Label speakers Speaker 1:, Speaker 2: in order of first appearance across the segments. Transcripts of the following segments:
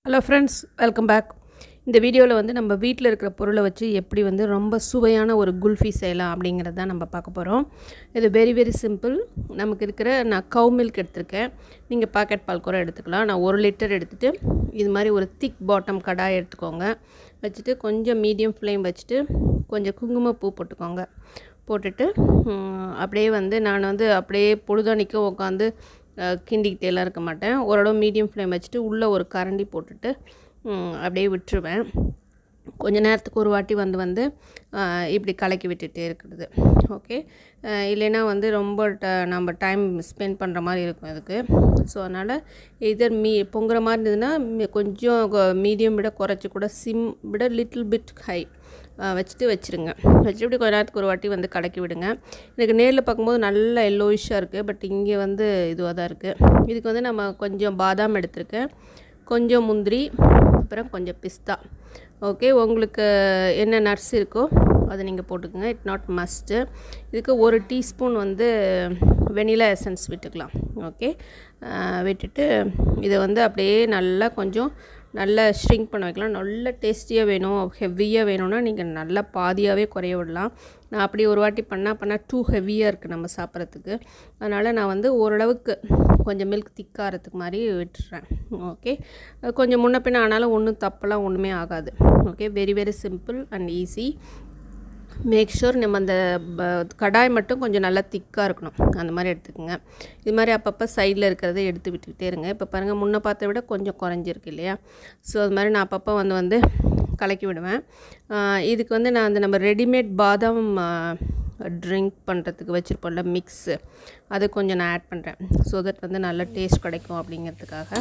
Speaker 1: hello friends welcome back இந்த வீடியோவில் வந்து நம்ம வீட்டில் இருக்கிற பொருளை வச்சு எப்படி வந்து ரொம்ப சுவையான ஒரு குல்ஃபி செய்யலாம் அப்படிங்கிறது தான் நம்ம பார்க்க போகிறோம் இது வெரி வெரி சிம்பிள் நமக்கு இருக்கிற நான் கவு மில்க் எடுத்திருக்கேன் நீங்கள் பாக்கெட் பால் கூட எடுத்துக்கலாம் நான் ஒரு லிட்டர் எடுத்துகிட்டு இது மாதிரி ஒரு திக் பாட்டம் கடாய் எடுத்துக்கோங்க வச்சுட்டு கொஞ்சம் மீடியம் ஃப்ளேம் வச்சுட்டு கொஞ்சம் குங்குமப்பூ போட்டுக்கோங்க போட்டுட்டு ம், அப்படியே வந்து நான் வந்து அப்படியே பொழுதணிக்க உட்காந்து கிண்டிக்கிட்டேலாம் இருக்க மாட்டேன் ஓரளவு மீடியம் ஃப்ளேம் வச்சுட்டு உள்ளே ஒரு கரண்டி போட்டுட்டு ம், அப்படியே விட்டுருவேன் கொஞ்ச நேரத்துக்கு ஒரு வாட்டி வந்து வந்து ஆ, இப்படி கலக்கி விட்டுட்டே இருக்கிறது ஓகே இல்லைன்னா வந்து ரொம்ப ட நம்ம டைம் ஸ்பெண்ட் பண்ணுற மாதிரி இருக்கும் இதுக்கு ஸோ அதனால் இதர் மீ பொங்குற மாதிரி இருந்ததுன்னா மி- கொஞ்சம் மீடியம் விட குறைச்சி கூட சிம் விட லிட்டில் பிட் ஹை வச்சுட்டு வச்சுருங்க வச்சுட்டு இப்படி கொஞ்ச நேரத்துக்கு ஒரு வாட்டி வந்து கலக்கி விடுங்க எனக்கு நேரில் பார்க்கும்போது நல்ல எல்லோயிஷாக இருக்குது பட் இங்கே வந்து இதுவாக தான் இருக்குது இதுக்கு வந்து நம்ம கொஞ்சம் பாதாம் எடுத்திருக்கேன் கொஞ்சம் முந்திரி அப்புறம் கொஞ்சம் பிஸ்தா ஓகே உங்களுக்கு என்ன நட்ஸ் இருக்கோ அதை நீங்கள் போட்டுக்கோங்க இட் நாட் மஸ்ட்டு இதுக்கு ஒரு டீஸ்பூன் வந்து வெனிலா எசன்ஸ் விட்டுக்கலாம் ஓகே விட்டுட்டு இதை வந்து அப்படியே நல்லா கொஞ்சம் நல்லா ஷ்ரிங்க் பண்ண வைக்கலாம் நல்ல டேஸ்டியாக வேணும் ஹெவியாக வேணும்னா நீங்கள் நல்லா பாதியாகவே குறைய விடலாம் நான் அப்படி ஒரு வாட்டி பண்ணால் பண்ணால் டூ ஹெவியாக இருக்குது நம்ம சாப்பிட்றதுக்கு அதனால் நான் வந்து ஓரளவுக்கு கொஞ்சம் மில்க் திக்காகிறதுக்கு மாதிரி விட்டுறேன் ஓகே கொஞ்சம் முன்ன பின்ன ஆனாலும் ஒன்றும் தப்பெல்லாம் ஒன்றுமே ஆகாது okay very very simple and easy make sure நம்ம அந்த ப- கடாய் மட்டும் கொஞ்சம் நல்லா திக்காக இருக்கணும் அந்த மாதிரி எடுத்துக்கோங்க இது மாதிரி அப்பப்போ சைடில் இருக்கிறத எடுத்து விட்டுக்கிட்டே இருங்க இப்போ பாருங்கள் முன்ன பார்த்த விட கொஞ்சம் குறைஞ்சிருக்கு இல்லையா ஸோ அது மாதிரி நான் அப்பப்போ வந்து வந்து கலக்கி விடுவேன் ஆஹ் இதுக்கு வந்து நான் அந்த நம்ம ரெடிமேட் பாதாம் ட்ரிங்க் பண்ணுறதுக்கு வச்சுருப்போம்ல மிக்ஸு அது கொஞ்சம் நான் ஆட் பண்ணுறேன் ஸோ தட் வந்து நல்ல டேஸ்ட் கிடைக்கும் அப்படிங்கிறதுக்காக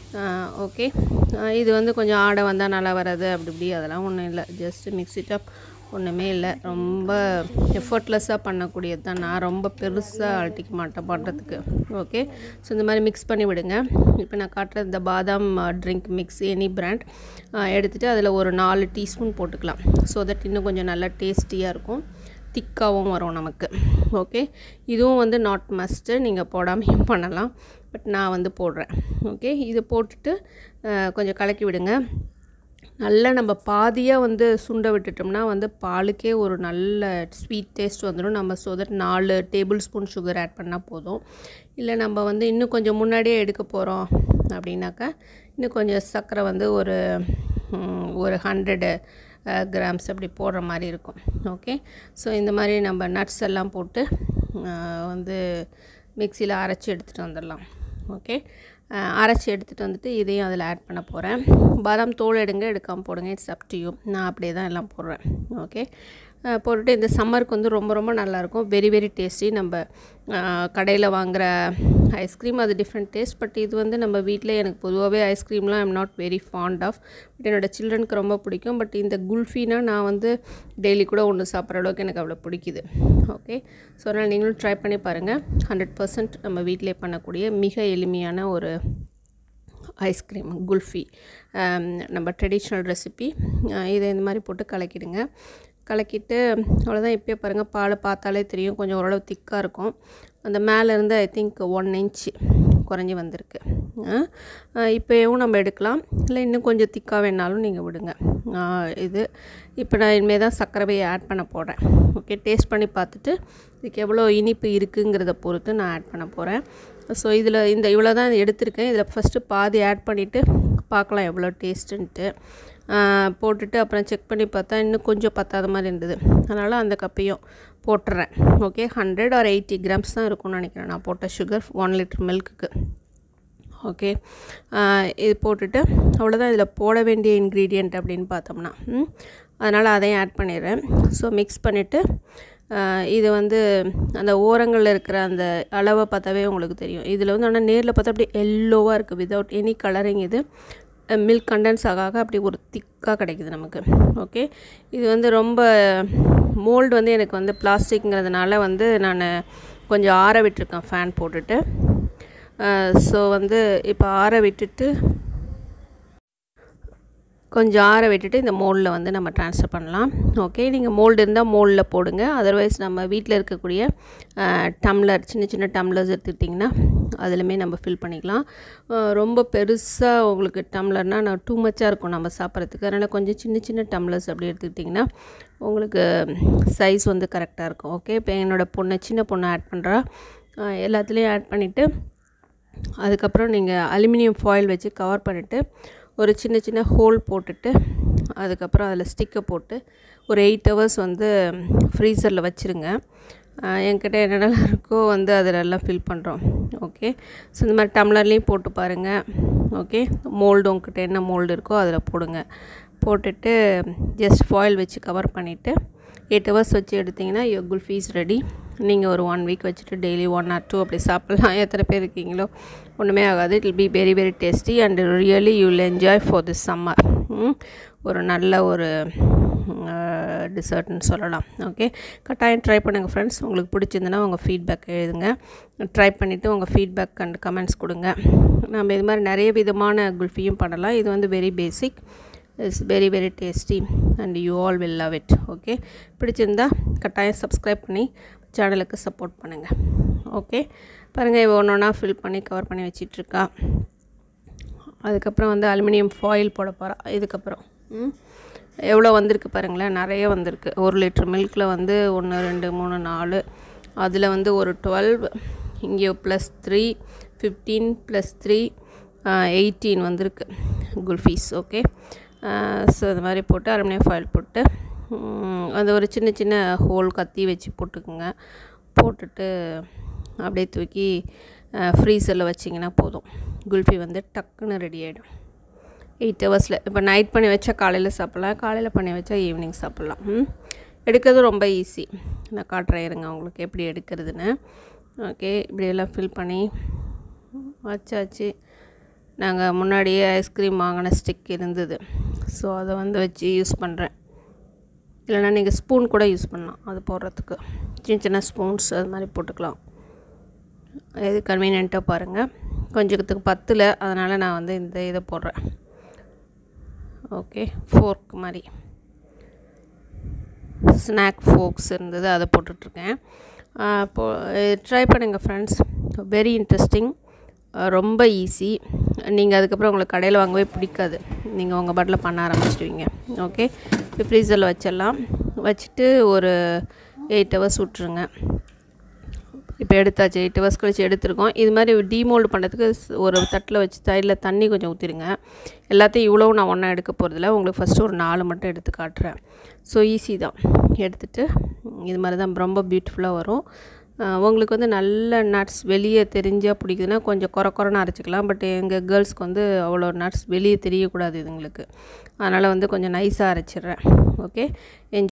Speaker 1: ஓகே இது வந்து கொஞ்சம் ஆடை வந்தால் நல்லா வராது அப்படி இப்படி அதெல்லாம் ஒன்றும் இல்லை ஜஸ்ட்டு மிக்ஸ் இட் அப் ஒன்றுமே இல்லை ரொம்ப எஃபர்ட்லெஸ்ஸாக பண்ணக்கூடியது தான் நான் ரொம்ப பெருசாக அழட்டிக்க மாட்டேன் பண்ணுறதுக்கு ஓகே ஸோ இந்த மாதிரி மிக்ஸ் பண்ணி விடுங்க இப்போ நான் காட்டுற இந்த பாதாம் ட்ரிங்க் மிக்ஸ் எனி பிராண்ட் எடுத்துகிட்டு அதில் ஒரு நாலு டீஸ்பூன் போட்டுக்கலாம் ஸோ தட் இன்னும் கொஞ்சம் நல்லா டேஸ்டியாக இருக்கும் திக்காகவும் வரும் நமக்கு ஓகே இதுவும் வந்து நாட் மஸ்ட்டு நீங்கள் போடாமையும் பண்ணலாம் பட் நான் வந்து போடுறேன் ஓகே இது போட்டுட்டு அஹ், கொஞ்சம் கலக்கி விடுங்க நல்லா நம்ம பாதியாக வந்து சுண்ட விட்டுட்டோம்னா வந்து பாலுக்கே ஒரு நல்ல ஸ்வீட் டேஸ்ட் வந்துடும் நம்ம ஸோ தட் நாலு டேபிள் ஸ்பூன் சுகர் ஆட் பண்ணால் போதும் இல்லை நம்ம வந்து இன்னும் கொஞ்சம் முன்னாடியே எடுக்க போகிறோம் அப்படின்னாக்கா இன்னும் கொஞ்சம் சர்க்கரை வந்து ஒரு ம், ஒரு ஹண்ட்ரடு கிராம்ஸ் அப்படி போடுற மாதிரி இருக்கும் ஓகே ஸோ இந்த மாதிரி நம்ம நட்ஸ் எல்லாம் போட்டு அஹ், வந்து மிக்சியில் அரைச்சி எடுத்துகிட்டு வந்துடலாம் ஓகே அஹ் அரைச்சி எடுத்துகிட்டு வந்துட்டு இதையும் அதில் ஆட் பண்ண போகிறேன் பாதாம் தோல் எடுங்க எடுக்காமல் போடுங்க இட்ஸ் அப் டு யூ நான் அப்படியே தான் எல்லாம் போடுறேன் ஓகே அஹ் போட்டுட்டு இந்த சம்மருக்கு வந்து ரொம்ப ரொம்ப நல்லாயிருக்கும் வெரி வெரி டேஸ்டி நம்ம கடையில் வாங்குகிற ஐஸ்கிரீம் அது டிஃப்ரெண்ட் டேஸ்ட் பட் இது வந்து நம்ம வீட்டில் எனக்கு பொதுவாகவே ஐஸ்கிரீம்லாம் I'm not very fond of but என்னோடய சில்ட்ரனுக்கு ரொம்ப பிடிக்கும் பட் இந்த குல்ஃபினா நான் வந்து டெய்லி கூட ஒன்று சாப்பிட்ற அளவுக்கு எனக்கு அவ்வளோ பிடிக்குது ஓகே ஸோ அதனால் நீங்களும் ட்ரை பண்ணி பாருங்கள் ஹண்ட்ரட் பர்சன்ட் நம்ம வீட்டிலே பண்ணக்கூடிய மிக எளிமையான ஒரு ஐஸ்கிரீம் குல்ஃபி ஆம், நம்ம ட்ரெடிஷ்னல் ரெசிபி இதை இந்த மாதிரி போட்டு கலக்கிடுங்க கலக்கிட்டு அவ்வளோதான் இப்போயே பாருங்கள் பாலை பார்த்தாலே தெரியும் கொஞ்சம் ஓரளவு திக்காக இருக்கும் அந்த மேலே இருந்து ஐ திங்க் ஒன் இன்ச் குறைஞ்சி வந்திருக்கு இப்போயும் நம்ம எடுக்கலாம் இல்லை இன்னும் கொஞ்சம் திக்காக வேணாலும் நீங்கள் விடுங்க ஆ, இது இப்போ நான் இனிமேல் தான் சர்க்கரையை ஆட் பண்ண போகிறேன் ஓகே டேஸ்ட் பண்ணி பார்த்துட்டு இதுக்கு எவ்வளோ இனிப்பு இருக்குங்கிறத பொறுத்து நான் ஆட் பண்ண போகிறேன் ஸோ இதில் இந்த இவ்வளோ தான் எடுத்திருக்கேன் இதில் ஃபஸ்ட்டு பாதி ஆட் பண்ணிவிட்டு பார்க்கலாம் எவ்வளோ டேஸ்ட்டுன்ட்டு போட்டுட்டு அப்புறம் செக் பண்ணி பார்த்தா இன்னும் கொஞ்சம் பத்தாத மாதிரி இருந்தது அதனால் அந்த கப்பையும் போட்டுறேன் okay hundred or eighty grams தான் இருக்கும்னு நினைக்கிறேன் நான் போட்ட சுகர் ஒன் லிட்டர் மில்க்குக்கு ஓகே இது போட்டுட்டு அவ்வளோதான் இதில் போட வேண்டிய இன்க்ரீடியண்ட் அப்படின்னு பார்த்தோம்னா ம், அதனால் அதையும் ஆட் பண்ணிடுறேன் ஸோ மிக்ஸ் பண்ணிவிட்டு இது வந்து அந்த ஓரங்களில் இருக்கிற அந்த அளவை பார்த்தாவே உங்களுக்கு தெரியும் இதில் வந்து ஆனால் நேரில் பார்த்தா அப்படியே எல்லோவாக இருக்குது வித்தவுட் எனி கலரிங் இது மில்க் கண்டென்ஸ் ஆக ஆக அப்படி ஒரு திக்காக கிடைக்குது நமக்கு ஓகே இது வந்து ரொம்ப மோல்டு வந்து எனக்கு வந்து பிளாஸ்டிக்ங்கிறதுனால வந்து நான் கொஞ்சம் ஆற விட்டுருக்கேன் ஃபேன் போட்டுட்டு ஸோ வந்து இப்போ ஆற விட்டுட்டு கொஞ்சம் ஆற விட்டுட்டு இந்த மோல்டில் வந்து நம்ம ட்ரான்ஸ்ஃபர் பண்ணலாம் ஓகே நீங்கள் மோல்டு இருந்தால் மோல்டில் போடுங்க அதர்வைஸ் நம்ம வீட்டில் இருக்கக்கூடிய டம்ளர் சின்ன சின்ன டம்ளர்ஸ் எடுத்துக்கிட்டிங்கன்னா அதுலையுமே நம்ம ஃபில் பண்ணிக்கலாம் ரொம்ப பெருசாக உங்களுக்கு டம்ளர்னால் நான் டூ மச்சாக இருக்கும் நம்ம சாப்பிட்றதுக்கு அதனால் கொஞ்சம் சின்ன சின்ன டம்ளர்ஸ் அப்படி எடுத்துக்கிட்டிங்கன்னா உங்களுக்கு சைஸ் வந்து கரெக்டாக இருக்கும் ஓகே இப்போ என்னோடய பொண்ணை சின்ன பொண்ணை ஆட் பண்ணுறா எல்லாத்துலேயும் ஆட் பண்ணிவிட்டு அதுக்கப்புறம் நீங்கள் அலுமினியம் ஃபாயில் வச்சு கவர் பண்ணிவிட்டு ஒரு சின்ன சின்ன ஹோல் போட்டுட்டு அதுக்கப்புறம் அதில் ஸ்டிக்கை போட்டு ஒரு எயிட் ஹவர்ஸ் வந்து ஃப்ரீசரில் வச்சுருங்க என்கிட்ட என்னென்னலாம் இருக்கோ வந்து அதிலெல்லாம் ஃபில் பண்ணுறோம் ஓகே ஸோ இந்த மாதிரி டம்ளர்லேயும் போட்டு பாருங்கள் ஓகே மோல்டு உங்ககிட்ட என்ன மோல்டு இருக்கோ அதில் போடுங்க போட்டுட்டு ஜஸ்ட் ஃபாயில் வச்சு கவர் பண்ணிவிட்டு எயிட் ஹவர்ஸ் வச்சு எடுத்திங்கன்னா யோ குல்ஃபீஸ் ரெடி நீங்கள் ஒரு ஒன் வீக் வச்சுட்டு டெய்லி ஒன் ஆர் டூ அப்படி சாப்பிட்லாம் எத்தனை பேர் இருக்கீங்களோ ஒன்றுமே ஆகாது it will be very very tasty and really you will enjoy for this summer ஒரு நல்ல ஒரு டிசர்ட்னு சொல்லலாம் ஓகே கட்டாயம் ட்ரை பண்ணுங்கள் ஃப்ரெண்ட்ஸ் உங்களுக்கு பிடிச்சிருந்துன்னா உங்கள் ஃபீட்பேக் எழுதுங்க ட்ரை பண்ணிவிட்டு உங்கள் ஃபீட்பேக் அண்ட் கமெண்ட்ஸ் கொடுங்க நம்ம இது மாதிரி நிறைய விதமான குல்ஃபியும் பண்ணலாம் இது வந்து very basic it's very very tasty and you all will love it okay பிடிச்சிருந்தா கட்டாயம் சப்ஸ்கிரைப் பண்ணி சேனலுக்கு சப்போர்ட் பண்ணுங்கள் ஓகே பாருங்கள் இவ ஒன்று ஒன்றா ஃபில் பண்ணி கவர் பண்ணி வச்சிட்ருக்கா அதுக்கப்புறம் வந்து அலுமினியம் ஃபாயில் போட போகிறா இதுக்கப்புறம் எவ்வளோ வந்திருக்கு பாருங்களேன் நிறைய வந்திருக்கு ஒரு லிட்டர் மில்கில் வந்து ஒன்று ரெண்டு மூணு நாலு அதில் வந்து ஒரு டுவெல் இங்கே plus three fifteen plus three eighteen வந்திருக்கு குல்ஃபீஸ் ஓகே ஸோ இது மாதிரி போட்டு அலுமினியம் ஃபாயில் போட்டு அது ஒரு சின்ன சின்ன ஹோல் கத்தி வச்சு போட்டுக்குங்க போட்டுட்டு அப்படியே தூக்கி ஃப்ரீசரில் வச்சிங்கன்னா போதும் குல்ஃபி வந்து டக்குன்னு ரெடி ஆகிடும் எயிட் ஹவர்ஸில் இப்போ நைட் பண்ணி வச்சா காலையில் சாப்பிட்லாம் காலையில் பண்ணி வச்சா ஈவினிங் சாப்பிட்லாம் எடுக்கிறது ரொம்ப ஈஸி நான் காட்டுறேன் இருங்க உங்களுக்கு எப்படி எடுக்கிறதுன்னு ஓகே இப்படியெல்லாம் ஃபில் பண்ணி வச்சாச்சு நாங்கள் முன்னாடியே ஐஸ்கிரீம் வாங்கின ஸ்டிக் இருந்தது ஸோ அதை வந்து வச்சு யூஸ் பண்ணுறேன் இல்லைனா நீங்கள் ஸ்பூன் கூட யூஸ் பண்ணலாம் அது போடுறதுக்கு சின்ன சின்ன ஸ்பூன்ஸ் அது மாதிரி போட்டுக்கலாம் எது கன்வீனியண்ட்டாக பாருங்கள் கொஞ்சத்துக்கு பத்தில் அதனால் நான் வந்து இந்த இதை போடுறேன் ஓகே ஃபோர்க் மாதிரி ஸ்நாக் ஃபோக்ஸ் இருந்தது அதை போட்டுட்ருக்கேன் இப்போது ட்ரை பண்ணுங்கள் ஃப்ரெண்ட்ஸ் வெரி இன்ட்ரெஸ்டிங் ரொம்ப ஈஸி நீங்கள் அதுக்கப்புறம் உங்களுக்கு கடையில் வாங்கவே பிடிக்காது நீங்கள் உங்கள் பாட்டில் பண்ண ஆரம்பிச்சிடுவீங்க ஓகே இப்போ ஃப்ரீசரில் வச்சிடலாம் வச்சுட்டு ஒரு எயிட் ஹவர்ஸ் விட்ருங்க இப்போ எடுத்தாச்சு எயிட் ஹவர்ஸ் கழிச்சு எடுத்துருக்கோம் இது மாதிரி டீமோல்டு பண்ணுறதுக்கு ஒரு தட்டில் வச்சு சைடில் தண்ணி கொஞ்சம் ஊற்றிடுங்க எல்லாத்தையும் இவ்வளோ நான் ஒன்றா எடுக்க போகிறதில்ல உங்களுக்கு ஃபஸ்ட்டு ஒரு நாலு மட்டும் எடுத்து காட்டுறேன் ஸோ ஈஸி தான் எடுத்துகிட்டு இது மாதிரி தான் ரொம்ப பியூட்டிஃபுல்லாக வரும் உங்களுக்கு வந்து நல்ல நட்ஸ் வெளியே தெரிஞ்சால் பிடிக்குதுன்னா கொஞ்சம் குறை குறைன்னு அரைச்சிக்கலாம் பட் எங்கள் கேர்ள்ஸ்க்கு வந்து அவ்வளோ நட்ஸ் வெளியே தெரியக்கூடாது இதுங்களுக்கு அதனால் வந்து கொஞ்சம் நைஸாக அரைச்சிட்றேன் ஓகே என்ஜாய்